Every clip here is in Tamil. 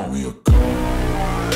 me a god.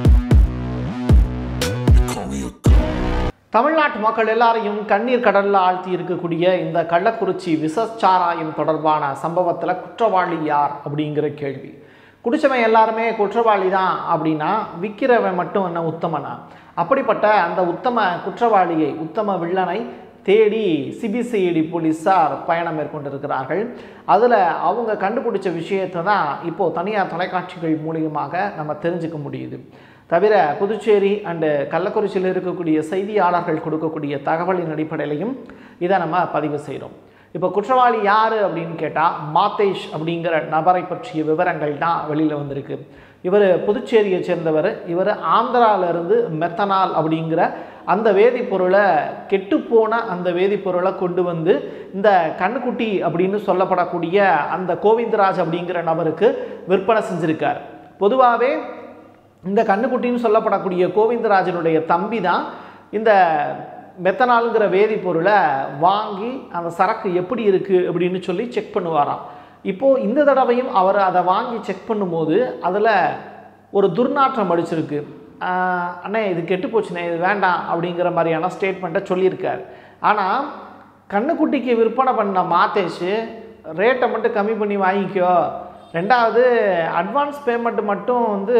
You call me a god. தமிழ்நாட்டு மக்கள் எல்லாரையும் கண்ணீர் கடல்ல ஆழ்த்தி இருக்கக்கூடிய இந்த கள்ளக்குறிச்சி விசச்சாராயம் தொடர்பான சம்பவத்தில் குற்றவாளி யார் அப்படிங்கிற கேள்வி குடிச்சவன் எல்லாருமே குற்றவாளி தான் அப்படின்னா விற்கிறவன் மட்டும் என்ன உத்தமனா அப்படிப்பட்ட அந்த உத்தம குற்றவாளியை உத்தம வில்லனை தேடி சிபிசிஐடி போலீஸார் பயணம் மேற்கொண்டிருக்கிறார்கள் அதில் அவங்க கண்டுபிடிச்ச விஷயத்தை தான் இப்போது தனியார் தொலைக்காட்சிகள் மூலியமாக நம்ம தெரிஞ்சுக்க முடியுது தவிர புதுச்சேரி அண்டு கள்ளக்குறிச்சியில் இருக்கக்கூடிய செய்தியாளர்கள் கொடுக்கக்கூடிய தகவலின் அடிப்படையிலையும் இதை நம்ம பதிவு செய்கிறோம் இப்போ குற்றவாளி யார் அப்படின்னு கேட்டால் மாதேஷ் அப்படிங்கிற நபரை பற்றிய விவரங்கள் தான் வெளியில் வந்திருக்கு இவர் புதுச்சேரியை சேர்ந்தவர் இவர் ஆந்திராவிலிருந்து மெத்தனால் அப்படிங்கிற அந்த வேதிப்பொருளை கெட்டுப்போன அந்த வேதிப்பொருளை கொண்டு வந்து இந்த கண்ணுக்குட்டி அப்படின்னு சொல்லப்படக்கூடிய அந்த கோவிந்தராஜ் அப்படிங்கிற நபருக்கு விற்பனை செஞ்சுருக்கார் பொதுவாகவே இந்த கண்ணுக்குட்டின்னு சொல்லப்படக்கூடிய கோவிந்தராஜனுடைய தம்பி தான் இந்த மெத்தனாலுங்கிற வேதிப்பொருளை வாங்கி அந்த சரக்கு எப்படி இருக்குது அப்படின்னு சொல்லி செக் பண்ணுவாராம் இப்போது இந்த தடவையும் அவர் அதை வாங்கி செக் பண்ணும்போது அதில் ஒரு துர்நாற்றம் அடிச்சிருக்கு ஆஹ் அண்ணே இது கெட்டு போச்சுண்ணே இது வேண்டாம் அப்படிங்கிற மாதிரியான ஸ்டேட்மெண்ட்டை சொல்லியிருக்கார் ஆனால் கண்ணுக்குட்டிக்கு விற்பனை பண்ண மாத்தேஷ் ரேட்டை மட்டும் கம்மி பண்ணி வாங்கிக்கோ ரெண்டாவது அட்வான்ஸ் பேமெண்ட் மட்டும் வந்து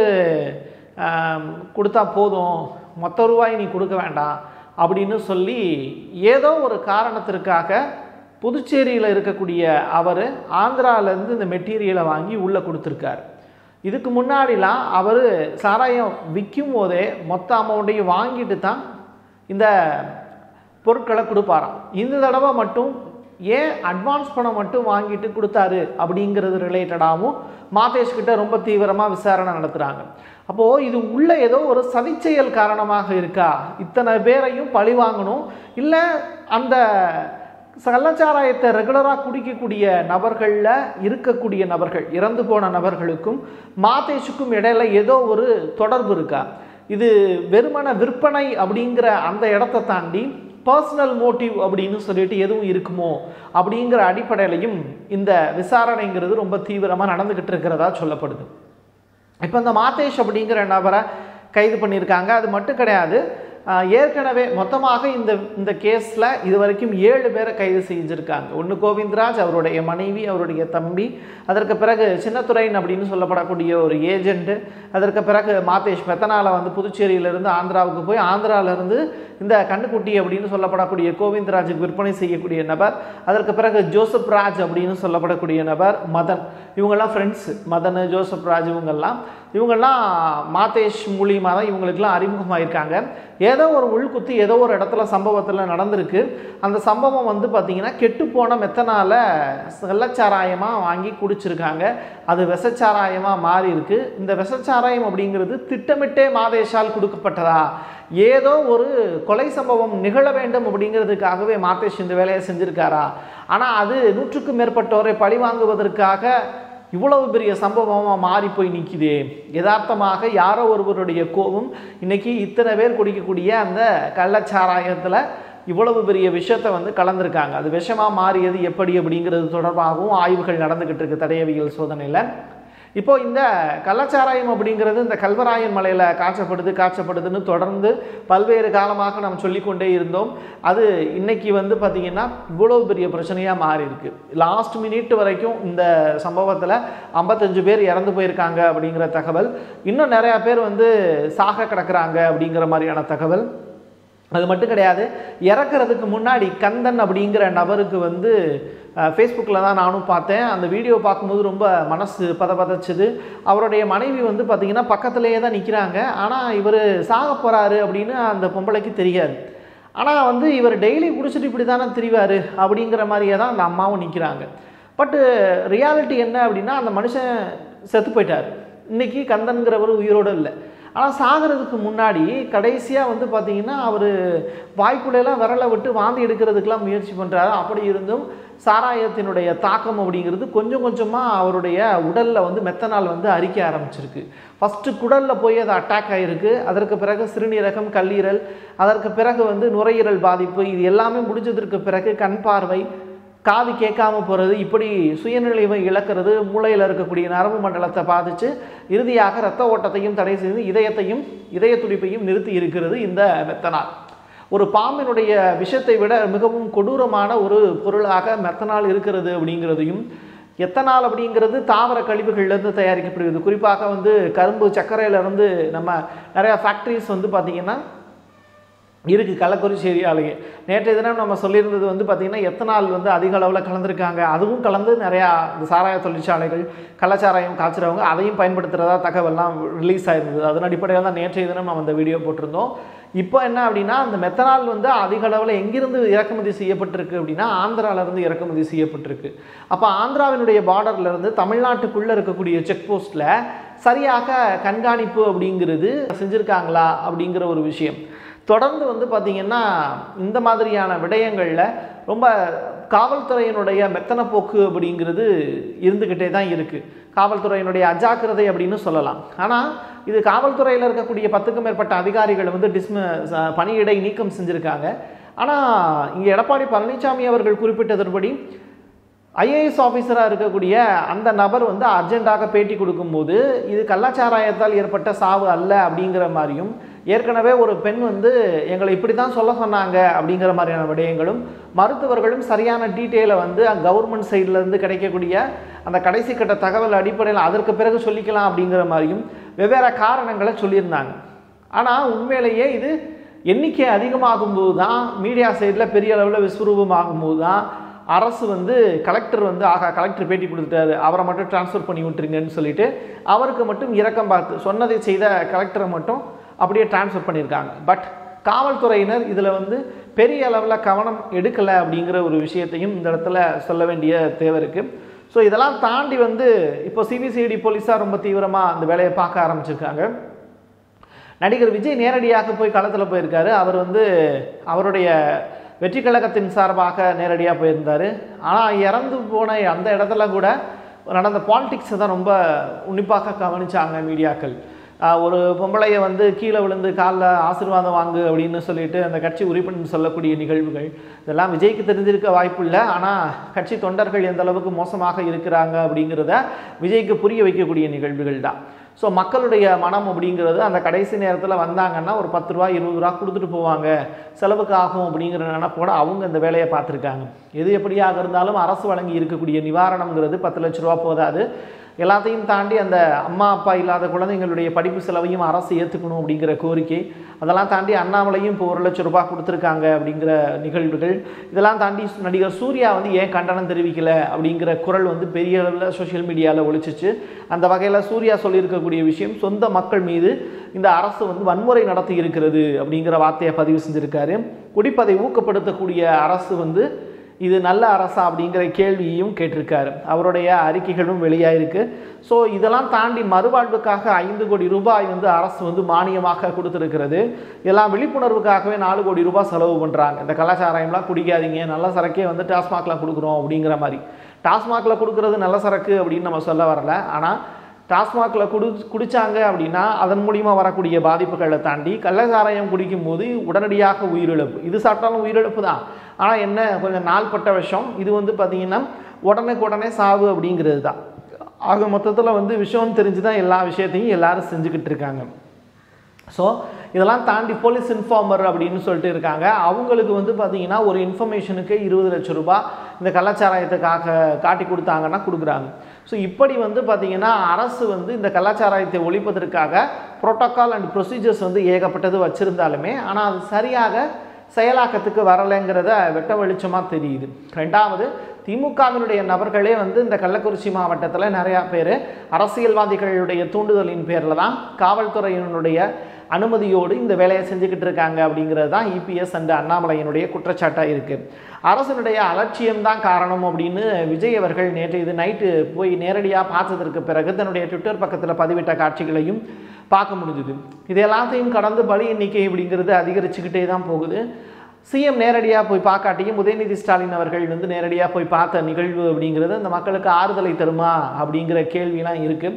ஆம், கொடுத்தா போதும் மொத்த ரூபாய் நீ கொடுக்க வேண்டாம் அப்படின்னு சொல்லி ஏதோ ஒரு காரணத்திற்காக புதுச்சேரியில் இருக்கக்கூடிய அவர் ஆந்திராவிலேருந்து இந்த மெட்டீரியலை வாங்கி உள்ளே கொடுத்துருக்காரு இதுக்கு முன்னாடிலாம் அவர் சாராயம் விற்கும் போதே மொத்த அமௌண்ட்டையும் வாங்கிட்டு தான் இந்த பொருட்களை கொடுப்பாராம் இந்த தடவை மட்டும் ஏன் அட்வான்ஸ் பணம் மட்டும் வாங்கிட்டு கொடுத்தாரு அப்படிங்கிறது ரிலேட்டடாகவும் மாதேஷ் கிட்ட ரொம்ப தீவிரமாக விசாரணை நடத்துகிறாங்க அப்போது இது உள்ள ஏதோ ஒரு சதிச்செயல் காரணமாக இருக்கா இத்தனை பேரையும் பழி வாங்கணும் இல்லை அந்த கள்ளச்சாராயத்தை ரெகுலராக குடிக்கக்கூடிய நபர்களில் இருக்கக்கூடிய நபர்கள் இறந்து போன நபர்களுக்கும் மாதேஷுக்கும் இடையில ஏதோ ஒரு தொடர்பு இருக்கா இது வெறுமன விற்பனை அப்படிங்கிற அந்த இடத்தை தாண்டி பர்சனல் மோட்டிவ் அப்படின்னு சொல்லிட்டு எதுவும் இருக்குமோ அப்படிங்கிற அடிப்படையிலையும் இந்த விசாரணைங்கிறது ரொம்ப தீவிரமாக நடந்துக்கிட்டு இருக்கிறதா சொல்லப்படுது இப்போ இந்த மாதேஷ் அப்படிங்கிற நபரை கைது பண்ணியிருக்காங்க அது மட்டும் கிடையாது ஆஹ் ஏற்கனவே மொத்தமாக இந்த இந்த கேஸில் இது வரைக்கும் ஏழு பேரை கைது செஞ்சுருக்காங்க ஒன்று கோவிந்தராஜ் அவருடைய மனைவி அவருடைய தம்பி அதற்கு பிறகு சின்னத்துரைன் அப்படின்னு சொல்லப்படக்கூடிய ஒரு ஏஜென்ட்டு அதற்கு பிறகு மாதேஷ் மெத்தனால வந்து புதுச்சேரியிலிருந்து ஆந்திராவுக்கு போய் ஆந்திராவிலிருந்து இந்த கண்ணுக்குட்டி அப்படின்னு சொல்லப்படக்கூடிய கோவிந்தராஜுக்கு விற்பனை செய்யக்கூடிய நபர் அதற்கு பிறகு ஜோசப் ராஜ் அப்படின்னு சொல்லப்படக்கூடிய நபர் மதன் இவங்கெல்லாம் ஃப்ரெண்ட்ஸு மதன் ஜோசப் ராஜ் இவங்கெல்லாம் இவங்கெல்லாம் மாதேஷ் மூலியமாக தான் இவங்களுக்கெல்லாம் அறிமுகமாயிருக்காங்க ஏதோ ஒரு உள்குத்து ஏதோ ஒரு இடத்துல சம்பவத்தில் நடந்திருக்கு அந்த சம்பவம் வந்து பார்த்திங்கன்னா கெட்டுப்போன மெத்தனால வெள்ளச்சாராயமாக வாங்கி குடிச்சிருக்காங்க அது விஷச்சாராயமாக மாறி இருக்கு இந்த விஷச்சாராயம் அப்படிங்கிறது திட்டமிட்டே மாதேஷால் கொடுக்கப்பட்டதா ஏதோ ஒரு கொலை சம்பவம் நிகழ வேண்டும் அப்படிங்கிறதுக்காகவே மாதேஷ் இந்த வேலையை செஞ்சுருக்காரா ஆனால் அது நூற்றுக்கும் மேற்பட்டோரை பழி வாங்குவதற்காக இவ்வளவு பெரிய சம்பவமாக மாறி போய் நிற்குதே யதார்த்தமாக யாரோ ஒருவருடைய கோபம் இன்னைக்கு இத்தனை பேர் குடிக்கக்கூடிய அந்த கள்ளச்சாராயத்தில் இவ்வளவு பெரிய விஷயத்தை வந்து கலந்துருக்காங்க அது விஷமாக மாறியது எப்படி அப்படிங்கிறது தொடர்பாகவும் ஆய்வுகள் நடந்துக்கிட்டு இருக்கு தடயவியல் சோதனையில் இப்போ இந்த கள்ளச்சாராயம் அப்படிங்கிறது இந்த கல்வராயன் மலையில் காய்ச்சப்படுது காய்ச்சப்படுதுன்னு தொடர்ந்து பல்வேறு காலமாக நாம் சொல்லிக்கொண்டே இருந்தோம் அது இன்னைக்கு வந்து பார்த்திங்கன்னா இவ்வளோ பெரிய பிரச்சனையாக மாறி இருக்கு லாஸ்ட் மினிட் வரைக்கும் இந்த சம்பவத்தில் ஐம்பத்தஞ்சு பேர் இறந்து போயிருக்காங்க அப்படிங்கிற தகவல் இன்னும் நிறையா பேர் வந்து சாக கிடக்குறாங்க அப்படிங்கிற மாதிரியான தகவல் அது மட்டும் கிடையாது இறக்குறதுக்கு முன்னாடி கந்தன் அப்படிங்கிற நபருக்கு வந்து ஃபேஸ்புக்கில் தான் நானும் பார்த்தேன் அந்த வீடியோ பார்க்கும்போது ரொம்ப மனசு பத பதச்சுது அவருடைய மனைவி வந்து பார்த்திங்கன்னா பக்கத்துலேயே தான் நிற்கிறாங்க ஆனால் இவர் சாக போகிறாரு அப்படின்னு அந்த பொம்பளைக்கு தெரியாது ஆனால் வந்து இவர் டெய்லி குடிச்சிட்டு இப்படி தானே திரிவார் அப்படிங்கிற மாதிரியே தான் அந்த அம்மாவும் நிற்கிறாங்க பட்டு ரியாலிட்டி என்ன அப்படின்னா அந்த மனுஷன் செத்து போயிட்டார் இன்னைக்கு கந்தன்கிறவர் உயிரோடு இல்லை ஆனால் சாகிறதுக்கு முன்னாடி கடைசியாக வந்து பார்த்தீங்கன்னா அவர் வாய்க்குள்ளையெல்லாம் விரலை விட்டு வாந்தி எடுக்கிறதுக்கெல்லாம் முயற்சி பண்ணுறாரு அப்படி இருந்தும் சாராயத்தினுடைய தாக்கம் அப்படிங்கிறது கொஞ்சம் கொஞ்சமாக அவருடைய உடலில் வந்து மெத்தனால் வந்து அரிக்க ஆரம்பிச்சிருக்கு ஃபஸ்ட்டு குடலில் போய் அது அட்டாக் ஆகிருக்கு அதற்கு பிறகு சிறுநீரகம் கல்லீரல் அதற்கு பிறகு வந்து நுரையீரல் பாதிப்பு இது எல்லாமே முடிஞ்சதற்கு பிறகு கண் பார்வை காது கேட்காம போகிறது இப்படி சுயநிலைவை இழக்கிறது மூளையில் இருக்கக்கூடிய நரம்பு மண்டலத்தை பாதித்து இறுதியாக இரத்த ஓட்டத்தையும் தடை செய்து இதயத்தையும் இதய துடிப்பையும் நிறுத்தி இருக்கிறது இந்த மெத்தனால் ஒரு பாம்பினுடைய விஷத்தை விட மிகவும் கொடூரமான ஒரு பொருளாக மெத்தனால் இருக்கிறது அப்படிங்கிறதையும் எத்தனால் அப்படிங்கிறது தாவர கழிவுகள்லேருந்து தயாரிக்கப்படுகிறது குறிப்பாக வந்து கரும்பு சர்க்கரையிலேருந்து நம்ம நிறையா ஃபேக்ட்ரிஸ் வந்து பார்த்திங்கன்னா இருக்குது கள்ளக்குறிச்சி ஏரியாலேயே நேற்றைய தினம் நம்ம சொல்லியிருந்தது வந்து பார்த்திங்கன்னா எத்தனால் வந்து அதிக அளவில் கலந்துருக்காங்க அதுவும் கலந்து நிறையா இந்த சாராய தொழிற்சாலைகள் கள்ளச்சாராயம் காய்ச்சுறவங்க அதையும் பயன்படுத்துகிறதா தகவல்லாம் ரிலீஸ் ஆயிருந்தது அதன் அடிப்படையில் தான் நேற்றைய தினம் நம்ம அந்த வீடியோ போட்டிருந்தோம் இப்போ என்ன அப்படின்னா அந்த மெத்தனால் வந்து அதிக அளவில் எங்கிருந்து இறக்குமதி செய்யப்பட்டிருக்கு அப்படின்னா ஆந்திராவிலேருந்து இறக்குமதி செய்யப்பட்டிருக்கு அப்போ ஆந்திராவினுடைய பார்டர்லேருந்து தமிழ்நாட்டுக்குள்ளே இருக்கக்கூடிய செக் போஸ்ட்டில் சரியாக கண்காணிப்பு அப்படிங்கிறது செஞ்சுருக்காங்களா அப்படிங்கிற ஒரு விஷயம் தொடர்ந்து வந்து பார்த்திங்கன்னா இந்த மாதிரியான விடயங்களில் ரொம்ப காவல்துறையினுடைய மெத்தன போக்கு அப்படிங்கிறது இருந்துக்கிட்டே தான் இருக்குது காவல்துறையினுடைய அஜாக்கிரதை அப்படின்னு சொல்லலாம் ஆனால் இது காவல்துறையில் இருக்கக்கூடிய பத்துக்கும் மேற்பட்ட அதிகாரிகள் வந்து டிஸ்ம ச- பணியிடை நீக்கம் செஞ்சுருக்காங்க ஆனால் இங்கே எடப்பாடி பழனிசாமி அவர்கள் குறிப்பிட்டதன்படி ஐஏஎஸ் ஆஃபீஸராக இருக்கக்கூடிய அந்த நபர் வந்து அர்ஜென்ட்டாக பேட்டி கொடுக்கும்போது இது கள்ளச்சாராயத்தால் ஏற்பட்ட சாவு அல்ல அப்படிங்கிற மாதிரியும் ஏற்கனவே ஒரு பெண் வந்து எங்களை இப்படி தான் சொல்ல சொன்னாங்க அப்படிங்கிற மாதிரியான விடயங்களும் மருத்துவர்களும் சரியான டீட்டெயிலை வந்து கவர்மெண்ட் சைட்லேருந்து கிடைக்கக்கூடிய அந்த கடைசி கட்ட தகவல் அடிப்படையில் அதற்கு பிறகு சொல்லிக்கலாம் அப்படிங்கிற மாதிரியும் வெவ்வேறு காரணங்களை சொல்லியிருந்தாங்க ஆனால் உண்மையிலேயே இது எண்ணிக்கை அதிகமாகும்போது தான் மீடியா சைடில் பெரிய அளவில் விஸ்வரூபமாகும்போது தான் அரசு வந்து கலெக்டர் வந்து ஆகா கலெக்டர் பேட்டி கொடுத்துட்டாரு அவரை மட்டும் ட்ரான்ஸ்ஃபர் பண்ணி விட்டுருங்கன்னு சொல்லிட்டு அவருக்கு மட்டும் இரக்கம் பார்த்து சொன்னதை செய்த கலெக்டரை மட்டும் அப்படியே ட்ரான்ஸ்ஃபர் பண்ணியிருக்காங்க பட் காவல்துறையினர் இதில் வந்து பெரிய அளவில் கவனம் எடுக்கலை அப்படிங்கிற ஒரு விஷயத்தையும் இந்த இடத்துல சொல்ல வேண்டிய தேவை இருக்குது ஸோ இதெல்லாம் தாண்டி வந்து இப்போ சிபிசிஐடி போலீஸார் ரொம்ப தீவிரமாக அந்த வேலையை பார்க்க ஆரம்பிச்சிருக்காங்க நடிகர் விஜய் நேரடியாக போய் களத்தில் போயிருக்காரு அவர் வந்து அவருடைய வெற்றி கழகத்தின் சார்பாக நேரடியாக போயிருந்தார் ஆனால் இறந்து போன அந்த இடத்துல கூட நடந்த பாலிடிக்ஸை தான் ரொம்ப உன்னிப்பாக கவனிச்சாங்க மீடியாக்கள் ஆஹ் ஒரு பொம்பளையை வந்து கீழே விழுந்து காலில் ஆசீர்வாதம் வாங்கு அப்படின்னு சொல்லிட்டு அந்த கட்சி உறுப்பினர் சொல்லக்கூடிய நிகழ்வுகள் இதெல்லாம் விஜய்க்கு தெரிஞ்சிருக்க வாய்ப்பு இல்லை ஆனால் கட்சி தொண்டர்கள் எந்த அளவுக்கு மோசமாக இருக்கிறாங்க அப்படிங்கிறத விஜய்க்கு புரிய வைக்கக்கூடிய நிகழ்வுகள் தான் ஸோ மக்களுடைய மனம் அப்படிங்கிறது அந்த கடைசி நேரத்தில் வந்தாங்கன்னா ஒரு பத்து ரூபா இருபது ரூபா கொடுத்துட்டு போவாங்க செலவுக்கு ஆகும் அப்படிங்கிற நினைப்போட அவங்க இந்த வேலையை பார்த்துருக்காங்க எது எப்படியாக இருந்தாலும் அரசு வழங்கி இருக்கக்கூடிய நிவாரணம்ங்கிறது பத்து லட்ச ரூபா போதாது எல்லாத்தையும் தாண்டி அந்த அம்மா அப்பா இல்லாத குழந்தைங்களுடைய படிப்பு செலவையும் அரசு ஏற்றுக்கணும் அப்படிங்கிற கோரிக்கை அதெல்லாம் தாண்டி அண்ணாமலையும் இப்போ ஒரு லட்சம் ரூபாய் கொடுத்துருக்காங்க அப்படிங்கிற நிகழ்வுகள் இதெல்லாம் தாண்டி நடிகர் சூர்யா வந்து ஏன் கண்டனம் தெரிவிக்கல அப்படிங்கிற குரல் வந்து பெரிய அளவில் சோஷியல் மீடியாவில் ஒழிச்சிச்சு அந்த வகையில் சூர்யா சொல்லியிருக்கக்கூடிய விஷயம் சொந்த மக்கள் மீது இந்த அரசு வந்து வன்முறை நடத்தி இருக்கிறது அப்படிங்கிற வார்த்தையை பதிவு செஞ்சுருக்காரு குடிப்பதை ஊக்கப்படுத்தக்கூடிய அரசு வந்து இது நல்ல அரசா அப்படிங்கிற கேள்வியையும் கேட்டிருக்காரு அவருடைய அறிக்கைகளும் வெளியாயிருக்கு ஸோ இதெல்லாம் தாண்டி மறுவாழ்வுக்காக ஐந்து கோடி ரூபாய் வந்து அரசு வந்து மானியமாக கொடுத்துருக்கிறது இதெல்லாம் விழிப்புணர்வுக்காகவே நாலு கோடி ரூபாய் செலவு பண்ணுறாங்க இந்த கலாச்சாரம்லாம் குடிக்காதீங்க நல்ல சரக்கே வந்து டாஸ்மாகில் கொடுக்குறோம் அப்படிங்கிற மாதிரி டாஸ்மாகில் கொடுக்குறது நல்ல சரக்கு அப்படின்னு நம்ம சொல்ல வரல ஆனால் டாஸ்மாகில் குடி குடித்தாங்க அப்படின்னா அதன் மூலிமா வரக்கூடிய பாதிப்புகளை தாண்டி கள்ளச்சாராயம் குடிக்கும்போது உடனடியாக உயிரிழப்பு இது சாப்பிட்டாலும் உயிரிழப்பு தான் ஆனால் என்ன கொஞ்சம் நாள்பட்ட விஷம் இது வந்து பார்த்திங்கன்னா உடனுக்கு உடனே சாவு அப்படிங்கிறது தான் ஆக மொத்தத்தில் வந்து விஷயம்னு தெரிஞ்சு தான் எல்லா விஷயத்தையும் எல்லாரும் செஞ்சுக்கிட்டு இருக்காங்க ஸோ இதெல்லாம் தாண்டி போலீஸ் இன்ஃபார்மர் அப்படின்னு சொல்லிட்டு இருக்காங்க அவங்களுக்கு வந்து பார்த்தீங்கன்னா ஒரு இன்ஃபர்மேஷனுக்கு இருபது லட்சம் ரூபாய் இந்த கலாச்சாராயத்துக்காக காட்டி கொடுத்தாங்கன்னா கொடுக்குறாங்க ஸோ இப்படி வந்து பார்த்தீங்கன்னா அரசு வந்து இந்த கலாச்சாராயத்தை ஒழிப்பதற்காக புரோட்டோக்கால் அண்ட் ப்ரொசீஜர்ஸ் வந்து ஏகப்பட்டது வச்சுருந்தாலுமே ஆனால் அது சரியாக செயலாக்கத்துக்கு வரலைங்கிறத வெட்ட வெளிச்சமாக தெரியுது ரெண்டாவது திமுகவினுடைய நபர்களே வந்து இந்த கள்ளக்குறிச்சி மாவட்டத்தில் நிறையா பேர் அரசியல்வாதிகளுடைய தூண்டுதலின் பேரில் தான் காவல்துறையினுடைய அனுமதியோடு இந்த வேலையை செஞ்சுக்கிட்டு இருக்காங்க அப்படிங்கிறது தான் இபிஎஸ் அண்ட் அண்ணாமலையினுடைய குற்றச்சாட்டாக இருக்குது அரசனுடைய அலட்சியம்தான் காரணம் அப்படின்னு விஜய் அவர்கள் நேற்று இது நைட்டு போய் நேரடியாக பார்த்ததற்கு பிறகு தன்னுடைய ட்விட்டர் பக்கத்தில் பதிவிட்ட காட்சிகளையும் பார்க்க முடிஞ்சுது இது எல்லாத்தையும் கடந்து பலி எண்ணிக்கை அப்படிங்கிறது அதிகரிச்சுக்கிட்டே தான் போகுது சிஎம் நேரடியாக போய் பார்க்காட்டியும் உதயநிதி ஸ்டாலின் அவர்கள் வந்து நேரடியாக போய் பார்த்த நிகழ்வு அப்படிங்கிறது அந்த மக்களுக்கு ஆறுதலை தருமா அப்படிங்கிற கேள்விலாம் இருக்குது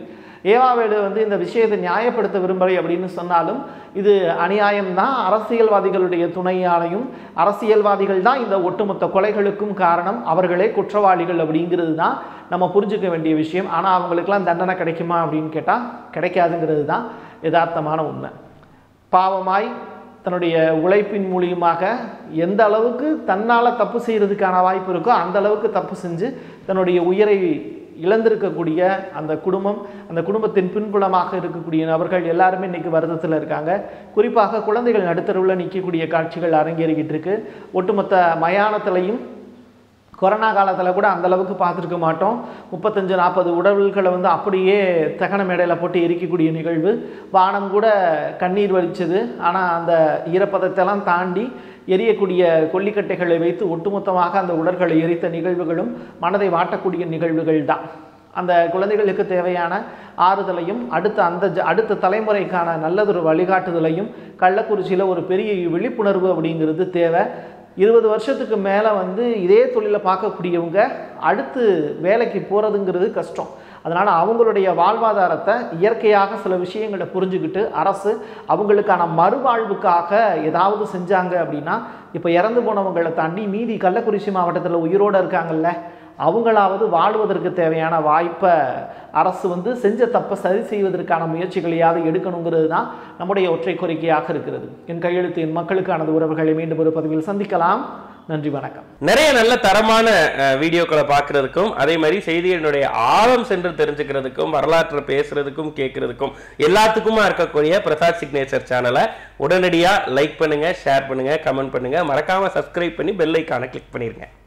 ஏவாவேடு வந்து இந்த விஷயத்தை நியாயப்படுத்த விரும்பலை அப்படின்னு சொன்னாலும் இது அநியாயம்தான் அரசியல்வாதிகளுடைய துணையாலையும் அரசியல்வாதிகள் தான் இந்த ஒட்டுமொத்த கொலைகளுக்கும் காரணம் அவர்களே குற்றவாளிகள் அப்படிங்கிறது தான் நம்ம புரிஞ்சுக்க வேண்டிய விஷயம் ஆனால் அவங்களுக்கெல்லாம் தண்டனை கிடைக்குமா அப்படின்னு கேட்டால் கிடைக்காதுங்கிறது தான் யதார்த்தமான உண்மை பாவமாய் தன்னுடைய உழைப்பின் மூலியமாக எந்த அளவுக்கு தன்னால் தப்பு செய்கிறதுக்கான வாய்ப்பு இருக்கோ அந்த அளவுக்கு தப்பு செஞ்சு தன்னுடைய உயிரை இழந்திருக்கக்கூடிய அந்த குடும்பம் அந்த குடும்பத்தின் பின்புலமாக இருக்கக்கூடிய நபர்கள் எல்லாருமே இன்னைக்கு வருத்தத்தில் இருக்காங்க குறிப்பாக குழந்தைகள் நடுத்தருவில் நிற்கக்கூடிய காட்சிகள் அரங்கேறிக்கிட்டு இருக்கு ஒட்டுமொத்த மயானத்திலையும் கொரோனா காலத்தில் கூட அந்த அளவுக்கு பார்த்துருக்க மாட்டோம் முப்பத்தஞ்சு நாற்பது உடல்களை வந்து அப்படியே தகன மேடையில் போட்டு எரிக்கக்கூடிய நிகழ்வு வானம் கூட கண்ணீர் வலிச்சது ஆனால் அந்த ஈரப்பதத்தெல்லாம் தாண்டி எரியக்கூடிய கொல்லிக்கட்டைகளை வைத்து ஒட்டுமொத்தமாக அந்த உடல்களை எரித்த நிகழ்வுகளும் மனதை வாட்டக்கூடிய நிகழ்வுகள் தான் அந்த குழந்தைகளுக்கு தேவையான ஆறுதலையும் அடுத்த அந்த ஜ- அடுத்த தலைமுறைக்கான நல்லதொரு வழிகாட்டுதலையும் கள்ளக்குறிச்சியில் ஒரு பெரிய விழிப்புணர்வு அப்படிங்கிறது தேவை இருபது வருஷத்துக்கு மேலே வந்து இதே தொழிலை பார்க்கக்கூடியவங்க அடுத்து வேலைக்கு போகிறதுங்கிறது கஷ்டம் அதனால் அவங்களுடைய வாழ்வாதாரத்தை இயற்கையாக சில விஷயங்களை புரிஞ்சுக்கிட்டு அரசு அவங்களுக்கான மறுவாழ்வுக்காக ஏதாவது செஞ்சாங்க அப்படின்னா இப்போ இறந்து போனவங்களை தாண்டி மீதி கள்ளக்குறிச்சி மாவட்டத்தில் உயிரோடு இருக்காங்கல்ல அவங்களாவது வாழ்வதற்கு தேவையான வாய்ப்பை அரசு வந்து செஞ்ச தப்பை சரி செய்வதற்கான முயற்சிகளையாவது எடுக்கணுங்கிறது தான் நம்முடைய ஒற்றை கோரிக்கையாக இருக்கிறது என் கையெழுத்து என் மக்களுக்கானது உறவுகளை மீண்டும் ஒரு பதிவில் சந்திக்கலாம் நன்றி வணக்கம் நிறைய நல்ல தரமான அஹ், வீடியோக்களை பார்க்கறதுக்கும் அதே மாதிரி செய்திகளினுடைய ஆழம் சென்று தெரிஞ்சுக்கிறதுக்கும் வரலாற்றை பேசுறதுக்கும் கேட்கறதுக்கும் எல்லாத்துக்குமா இருக்கக்கூடிய பிரசாத் சிக்னேச்சர் சேனலை உடனடியாக லைக் பண்ணுங்க ஷேர் பண்ணுங்க கமெண்ட் பண்ணுங்க மறக்காம சப்ஸ்கிரைப் பண்ணி பெல் ஐக்கானை கிளிக் பண்ணிருங்க